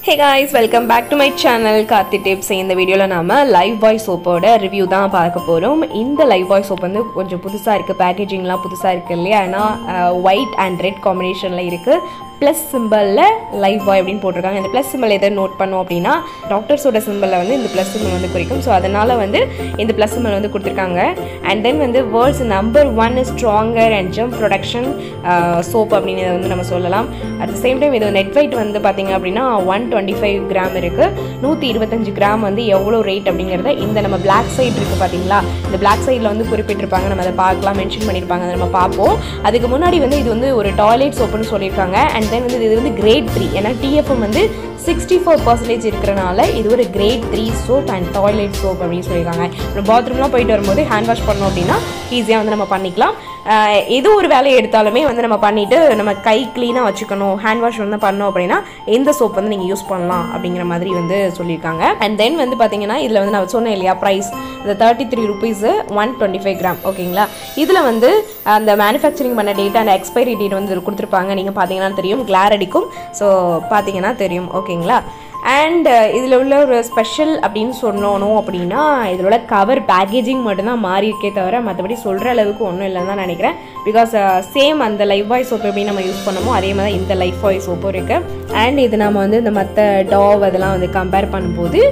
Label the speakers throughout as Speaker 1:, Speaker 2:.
Speaker 1: hey guys welcome back to my channel Karthi tips இந்த வீடியோவில் நாம லைவ் பாய் சோப்போட ரிவ்யூ தான் பார்க்க போகிறோம் இந்த லைவ் பாய் சோப் வந்து கொஞ்சம் புதுசாக இருக்குது பேக்கேஜிங்லாம் புதுசாக இருக்குது இல்லையா ஏன்னா ஒயிட் அண்ட் ரெட் காம்பினேஷனில் இருக்குது ப்ளஸ் சிம்பிளில் லைவ் பாய் அப்படின்னு போட்டிருக்காங்க இந்த ப்ளஸ் சிம்பிள் எதை நோட் பண்ணோம் அப்படின்னா டாக்டர்ஸோட சிம்பிளில் வந்து இந்த ப்ளஸ் சிம்பிள் வந்து குறிக்கும் ஸோ அதனால் வந்து இந்த ப்ளஸ் சிம்பிள் வந்து கொடுத்துருக்காங்க அண்ட் தென் வந்து world's number one stronger and germ protection soap அப்படின்னு இதை வந்து நம்ம சொல்லலாம் அட் த சேம் டைம் இது நெட் வெயிட் வந்து பார்த்தீங்க அப்படின்னா ஒன் டுவெண்ட்டி ஃபைவ் கிராம் இருக்குது நூற்றி இருபத்தஞ்சு கிராம் வந்து எவ்வளோ ரேட் அப்படிங்கிறத இந்த நம்ம பிளாக் சைடு இருக்குது பார்த்தீங்களா இந்த பிளாக் சைடில் வந்து குறிப்பிட்டிருப்பாங்க நம்ம அதை பார்க்கலாம் மென்ஷன் பண்ணியிருப்பாங்க அதை நம்ம பார்ப்போம் அதுக்கு முன்னாடி வந்து இது வந்து ஒரு டாய்லெட் சோப்புன்னு சொல்லியிருக்காங்க அண்ட் தென் வந்து இது வந்து கிரேட் த்ரீ ஏன்னா டிஎஃப்எம் வந்து சிக்ஸ்டி ஃபோர் பர்சன்டேஜ் இருக்கிறனால இது ஒரு grade three soap and toilet soap அப்படின்னு சொல்லியிருக்காங்க நம்ம பாத்ரூம்லாம் போயிட்டு வரும்போது ஹேண்ட் வாஷ் பண்ணோம் அப்படின்னா ஈஸியாக வந்து நம்ம பண்ணிக்கலாம் ஆஹ் எது ஒரு வேலையை எடுத்தாலுமே வந்து நம்ம பண்ணிட்டு நம்ம கை க்ளீனாக வச்சுக்கணும் ஹேண்ட் வாஷ் வந்து பண்ணோம் அப்படின்னா இந்த சோப் வந்து நீங்கள் யூஸ் பண்ணலாம் அப்படிங்கிற மாதிரி வந்து சொல்லியிருக்காங்க அண்ட் தென் வந்து பார்த்தீங்கன்னா இதில் வந்து நான் சொன்னேன் இல்லையா ப்ரைஸ் இந்த thirty three rupees one twenty five gram ஓகேங்களா இதில் வந்து அந்த மேனுஃபேக்சரிங் பண்ண டேட் அண்ட் எக்ஸ்பைரி டேட் வந்து இதுல கொடுத்துருப்பாங்க நீங்கள் பார்த்தீங்கன்னா தெரியும் கிளார் அடிக்கும் ஸோ பார்த்தீங்கன்னா தெரியும் ஓகேங்களா அண்ட் இதில் உள்ள ஒரு ஸ்பெஷல் அப்படின்னு சொன்னோம் அப்படின்னா இதில் உள்ள கவர் பேக்கேஜிங் மட்டும்தான் மாறி இருக்கே தவிர மற்றபடி சொல்கிற அளவுக்கு ஒன்றும் இல்லைன்னு தான் நினைக்கிறேன் பிகாஸ் சேம் அந்த லைஃப் பாய் சோப் எப்படி நம்ம யூஸ் பண்ணமோ அதே மாதிரி இந்த லைஃப் பாய் சோப்பும் இருக்குது அண்ட் இது நம்ம வந்து இந்த மற்ற டாவ் அதெல்லாம் வந்து கம்பேர் பண்ணும்போது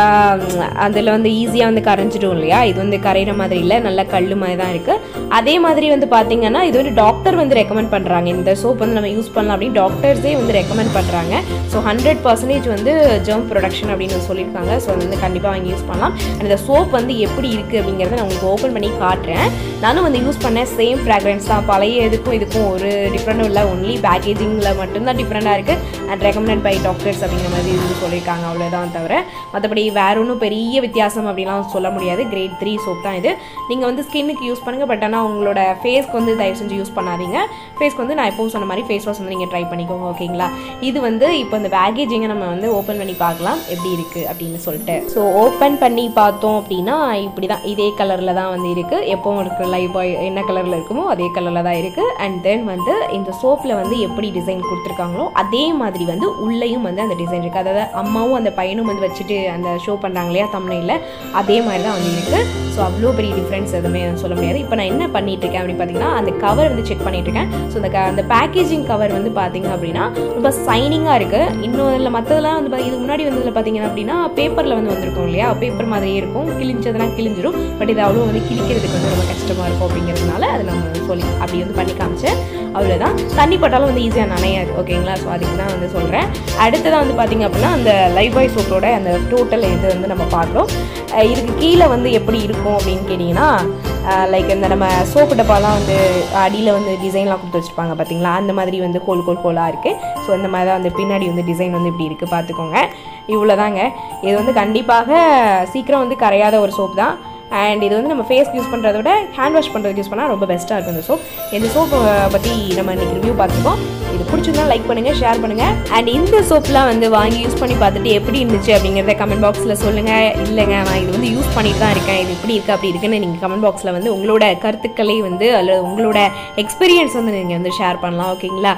Speaker 1: அதில் வந்து ஈஸியாக வந்து கரைஞ்சிடும் இல்லையா இது வந்து கரையிற மாதிரி இல்லை நல்ல கல் மாதிரி தான் இருக்குது அதே மாதிரி வந்து பார்த்தீங்கன்னா இது வந்து டாக்டர் வந்து ரெக்கமெண்ட் பண்ணுறாங்க இந்த சோப் வந்து நம்ம யூஸ் பண்ணலாம் அப்படின்னு டாக்டர்ஸே வந்து ரெக்கமெண்ட் பண்ணுறாங்க ஸோ ஹண்ட்ரட் பர்சன்டேஜ் வந்து ஜெர்ம் ப்ரொடக்ஷன் அப்படின்னு சொல்லியிருக்காங்க ஸோ அது வந்து கண்டிப்பாக வாங்கி யூஸ் பண்ணலாம் அண்ட் இந்த சோப் வந்து எப்படி இருக்குது அப்படிங்கிறத நான் உங்களுக்கு ஓப்பன் பண்ணி காட்டுறேன் நானும் வந்து யூஸ் பண்ணேன் சேம் ஃப்ராக்ரன்ஸ் தான் பழைய இதுக்கும் இதுக்கும் ஒரு டிஃப்ரெண்ட்டும் இல்லை ஒன்லி பேக்கேஜிங்கில் மட்டும்தான் டிஃப்ரெண்ட்டாக இருக்குது அண்ட் ரெக்கமெண்டட் பை டாக்டர்ஸ் அப்படிங்கிற மாதிரி இது சொல்லியிருக்காங்க அவ்வளோதான் தவிர மற்றபடி வேற ஒன்றும் பெரிய வித்தியாசம் அப்படிலாம் சொல்ல முடியாது கிரேட் த்ரீ சோப் தான் இது நீங்கள் வந்து ஸ்கின்னுக்கு யூஸ் பண்ணுங்கள் பட் ஆனால் உங்களோட ஃபேஸ்க்கு வந்து தயவு செஞ்சு யூஸ் பண்ணாதீங்க ஃபேஸ்க்கு வந்து நான் எப்பவும் சொன்ன மாதிரி ஃபேஸ் வாஷ் வந்து நீங்கள் ட்ரை பண்ணிக்கோங்க ஓகேங்களா இது வந்து இப்போ இந்த பேக்கேஜிங்கை நம்ம வந்து ஓப்பன் பண்ணி பார்க்கலாம் எப்படி இருக்குது அப்படின்னு சொல்லிட்டு ஸோ ஓப்பன் பண்ணி பார்த்தோம் அப்படின்னா இப்படி தான் இதே கலரில் தான் வந்து இருக்குது எப்பவும் இருக்கிற லைஃப் பாய் என்ன கலரில் இருக்குமோ அதே கலரில் தான் இருக்குது அண்ட் தென் வந்து இந்த சோப்பில் வந்து எப்படி டிசைன் கொடுத்துருக்காங்களோ அதே மாதிரி வந்து உள்ளேயும் வந்து அந்த டிசைன் இருக்குது அதாவது அம்மாவும் அந்த பையனும் வந்து வச்சுட்டு அந்த ஷோ பண்ணுறாங்க இல்லையா தமிழில் அதே மாதிரி தான் வந்து இருக்குது ஸோ அவ்வளோ பெரிய டிஃப்ரென்ஸ் எதுவுமே சொல்ல முடியாது இப்போ நான் என்ன பண்ணிட்டு இருக்கேன் அப்படின்னு பார்த்தீங்கன்னா அந்த கவர் வந்து செக் பண்ணிட்டு இருக்கேன் ஸோ அந்த க- அந்த பேக்கேஜிங் கவர் வந்து பார்த்தீங்க அப்படின்னா ரொம்ப சைனிங்காக இருக்குது இன்னும் இதில் மற்றதெல்லாம் வந்து பா- இதுக்கு முன்னாடி வந்ததில் பார்த்தீங்கன்னா அப்படின்னா பேப்பரில் வந்து வந்திருக்கும் இல்லையா பேப்பர் மாதிரியே இருக்கும் கிழிஞ்சதெல்லாம் கிழிஞ்சிரும் பட் இது அவ்வளோ வந்து கிழிக்கிறதுக்கு வந்து ரொம்ப கஷ்டமாக இருக்கும் அப்படிங்கிறதுனால அதை நம்ம சொல்லி அப்படி வந்து பண்ணி காமிச்சேன் அவ்வளோதான் தண்ணி பட்டாலும் வந்து ஈஸியாக நனையாது ஓகேங்களா ஸோ அதுக்கு தான் வந்து சொல்கிறேன் அடுத்ததாக வந்து பார்த்தீங்க அப்படின்னா அந்த லைஃப் பாய் சோப்போட அந்த டோட்டல் இது வந்து நம்ம பார்க்குறோம் அஹ் இதுக்கு கீழே வந்து எப்படி இருக்கும் அப்படின்னு கேட்டிங்கன்னா லைக் இந்த நம்ம சோப்பு டப்பாலாம் வந்து அடியில் வந்து டிசைன்லாம் கொடுத்து வச்சுருப்பாங்க பார்த்தீங்களா அந்த மாதிரி வந்து கோல் கோல் கோலாக இருக்குது ஸோ இந்த மாதிரி தான் வந்து பின்னாடி வந்து டிசைன் வந்து இப்படி இருக்குது பார்த்துக்கோங்க இவ்வளோதாங்க இது வந்து கண்டிப்பாக சீக்கிரம் வந்து கரையாத ஒரு சோப் தான் அண்ட் இது வந்து நம்ம ஃபேஸ்க்கு யூஸ் பண்ணுறத விட ஹேண்ட் வாஷ் பண்ணுறதுக்கு யூஸ் பண்ணால் ரொம்ப பெஸ்ட்டாக இருக்கும் இந்த சோப் இந்த சோப்பை பற்றி நம்ம இன்னைக்கு ரிவ்யூ பார்த்துருக்கோம் இது பிடிச்சிருந்தா லைக் பண்ணுங்கள் ஷேர் பண்ணுங்கள் அண்ட் இந்த சோப்லாம் வந்து வாங்கி யூஸ் பண்ணி பார்த்துட்டு எப்படி இருந்துச்சு அப்படிங்கிறத கமெண்ட் பாக்ஸில் சொல்லுங்கள் இல்லைங்க நான் இது வந்து யூஸ் பண்ணிட்டு தான் இருக்கேன் இது இப்படி இருக்குது அப்படி இருக்குன்னு நீங்கள் கமெண்ட் பாக்ஸில் வந்து உங்களோட கருத்துக்களை வந்து அல்லது உங்களோட எக்ஸ்பீரியன்ஸ் வந்து நீங்கள் வந்து ஷேர் பண்ணலாம் ஓகேங்களா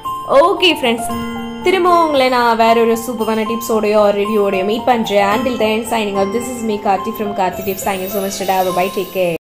Speaker 1: ஓகே ஃப்ரெண்ட்ஸ் திரும்பவும் உங்களை நான் வேற ஒரு சூப்பரான டிப்ஸோடையோ ரிவ்யூவோடையோ மீட் பண்ணுறேன் until then signing up this is me Karthi from Karthi tips thank you so much டா பை டேக் கேர்